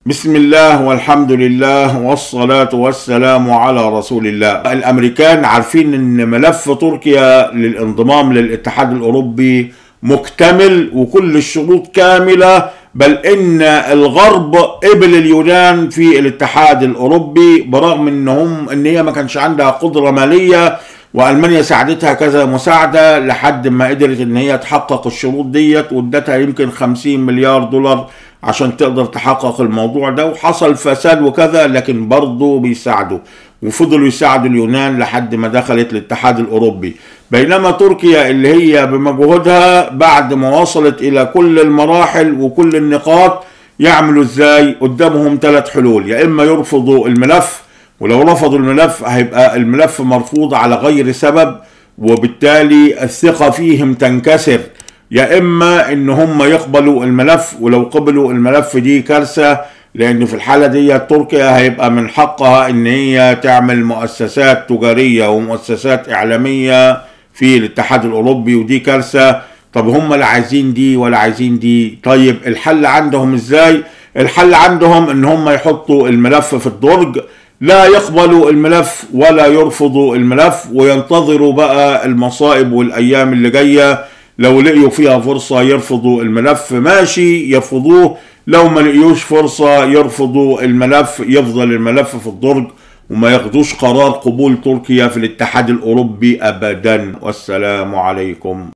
بسم الله والحمد لله والصلاة والسلام على رسول الله الأمريكان عارفين أن ملف تركيا للانضمام للاتحاد الأوروبي مكتمل وكل الشروط كاملة بل إن الغرب قبل اليونان في الاتحاد الأوروبي برغم أنهم أن هي ما كانش عندها قدرة مالية والمانيا ساعدتها كذا مساعده لحد ما قدرت ان هي تحقق الشروط ديت وادتها يمكن 50 مليار دولار عشان تقدر تحقق الموضوع ده وحصل فساد وكذا لكن برضه بيساعدوا وفضلوا يساعدوا اليونان لحد ما دخلت الاتحاد الاوروبي بينما تركيا اللي هي بمجهودها بعد ما وصلت الى كل المراحل وكل النقاط يعملوا ازاي قدامهم ثلاث حلول يا اما يرفضوا الملف ولو رفضوا الملف هيبقى الملف مرفوض على غير سبب وبالتالي الثقة فيهم تنكسر يا إما إن هم يقبلوا الملف ولو قبلوا الملف دي كارثة لأن في الحالة دي تركيا هيبقى من حقها إن هي تعمل مؤسسات تجارية ومؤسسات إعلامية في الاتحاد الأوروبي ودي كارثة طب هم لا عايزين دي ولا عايزين دي طيب الحل عندهم إزاي؟ الحل عندهم إن هم يحطوا الملف في الدرج لا يقبلوا الملف ولا يرفضوا الملف وينتظروا بقى المصائب والايام اللي جايه لو لقيوا فيها فرصه يرفضوا الملف ماشي يرفضوه لو ما لقيوش فرصه يرفضوا الملف يفضل الملف في الدرج وما ياخدوش قرار قبول تركيا في الاتحاد الاوروبي ابدا والسلام عليكم